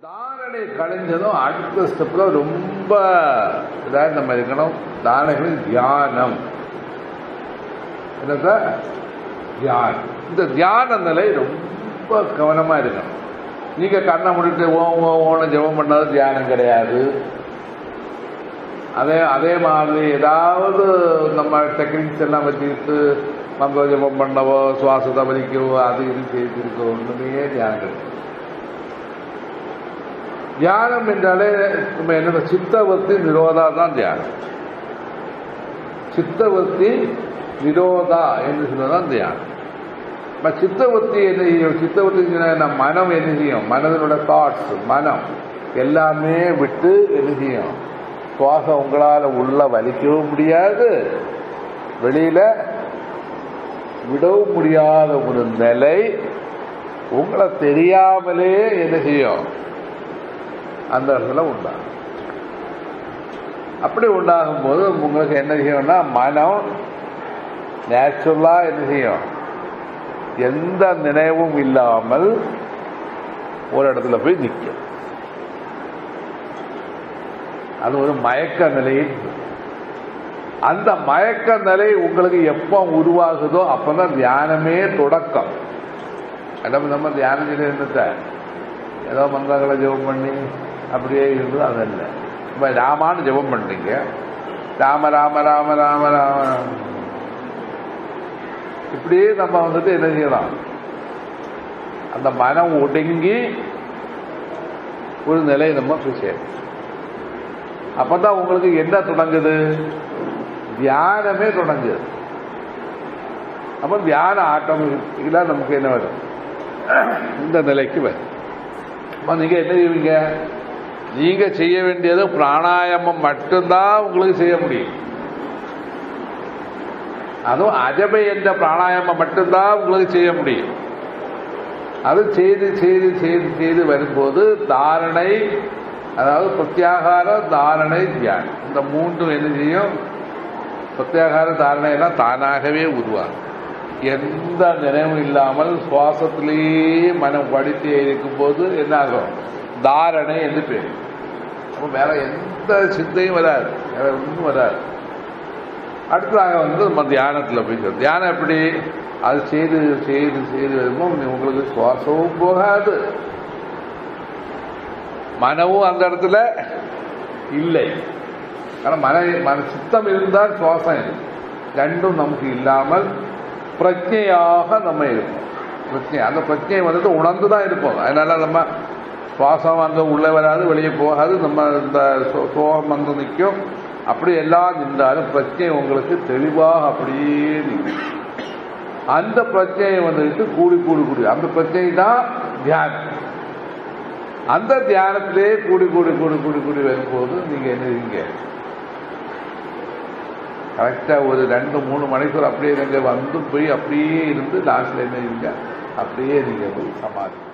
தாரணை கழிஞ்சதும் அடுத்த ஸ்டெப்ல ரொம்ப இதாக நம்ம இருக்கணும் தாரணைகளில் தியானம் என்ன சார் தியானம் இந்த தியான நிலை ரொம்ப கவனமா இருக்கணும் நீங்க கண்ணை முடிட்டு ஓ ஓ ஓன ஜெபம் பண்ணது தியானம் கிடையாது அதே அதே மாதிரி ஏதாவது நம்ம டெக்னிக்ஸ் எல்லாம் வச்சுக்கிட்டு மந்திர ஜபம் பண்ணவோ சுவாசத்தை வலிக்கவோ அது இது செய்திருக்கோ ஒன்றுமே தியானம் கிடையாது தியானம் என்றாலே நம்ம என்ன சித்தவர்த்தி நிரோதா தான் தியானம் சித்தவர்த்தி நிரோதா என்று சொன்னதான் தியானம் நம்ம சித்தவர்த்தி என்ன செய்யும் சித்தவர்த்தி என்ன மனம் என்ன செய்யும் மனதினோட தாட்ஸ் மனம் எல்லாமே விட்டு என்ன செய்யும் சுவாசம் உங்களால் உள்ள வலிக்கவும் முடியாது வெளியில விடவும் முடியாத ஒரு நிலை உங்களை தெரியாமலே என்ன செய்யும் அந்த இடத்துல உண்டாகும் அப்படி உண்டாகும் போது உங்களுக்கு என்ன செய்யும்னா மனம் நேச்சுரலா என்ன செய்யும் எந்த நினைவும் இல்லாமல் ஒரு இடத்துல போய் நிற்கும் அது ஒரு மயக்க நிலையில் அந்த மயக்க நிலை உங்களுக்கு எப்போ உருவாகுதோ அப்பதான் தியானமே தொடக்கம் நம்ம நம்ம தியானம் செய்ய இருந்துட்ட ஏதோ மந்திரங்களை ஜெபம் பண்ணி அப்படியே இருந்து அதல்ல இப்போ ராமான்னு ஜெபம் பண்ணீங்க ராம ராம ராம ராம ராம ராம இப்படியே நம்ம வந்துட்டு என்ன செய்யலாம் அந்த மனம் ஒடுங்கி ஒரு நிலை நம்ம போய் சேரும் அப்பதான் உங்களுக்கு என்ன தொடங்குது தியானமே தொடங்குது அப்ப தியான ஆட்டோமேட்டிக்கலா நமக்கு என்ன வரும் இந்த நிலைக்கு வரும் அப்ப நீங்க என்ன செய்வீங்க நீங்க செய்ய வேண்டியது பிராணாயாமம் மட்டும்தான் உங்களுக்கு செய்ய முடியும் அதுவும் அஜபை என்ற பிராணாயாமம் மட்டும்தான் உங்களுக்கு செய்ய முடியும் அது செய்து செய்து செய்து செய்து வரும்போது தாரணை அதாவது பிரத்யாகார தாரணை தியானம் இந்த மூன்றும் என்ன செய்யும் பிரத்யாகார தாரணை எல்லாம் தானாகவே உருவாகும் எந்த நினைவும் இல்லாமல் சுவாசத்திலேயே மனம் படித்தே இருக்கும்போது என்ன ஆகும் தாரணை என்று பேர் அப்போ வேற எந்த சிந்தையும் வராது வேற ஒன்றும் வராது அடுத்ததாக வந்து நம்ம தியானத்தில் போய் சொல்றோம். தியானம் எப்படி அது செய்து செய்து செய்து வரும்போது உங்களுக்கு சுவாசமும் போகாது மனமும் அந்த இடத்துல இல்லை ஆனால் மன மன சித்தம் இருந்தால் சுவாசம் இருக்கு ரெண்டும் நமக்கு இல்லாமல் பிரஜையாக நம்ம இருப்போம் பிரச்சனை அந்த பிரச்சனையை வந்துட்டு உணர்ந்து தான் இருப்போம் அதனால நம்ம சுவாசம் அங்கே உள்ளே வராது வெளியே போகாது நம்ம இந்த சோ- சோகம் வந்து நிற்கும் அப்படி எல்லாம் நின்றாலும் பிரச்சனை உங்களுக்கு தெளிவாக அப்படியே நிற்கும் அந்த பிரச்சனையை வந்துட்டு கூடி கூடி கூடி அந்த பிரச்சனை தான் தியானம் அந்த தியானத்திலே கூடி கூடி கூடி கூடி கூடி வரும்போது நீங்க என்ன செய்வீங்க கரெக்டா ஒரு ரெண்டு மூணு மணிக்கூர் அப்படியே நீங்க வந்து போய் அப்படியே இருந்து லாஸ்ட்ல என்ன செய்வீங்க அப்படியே நீங்க போய் சமாதி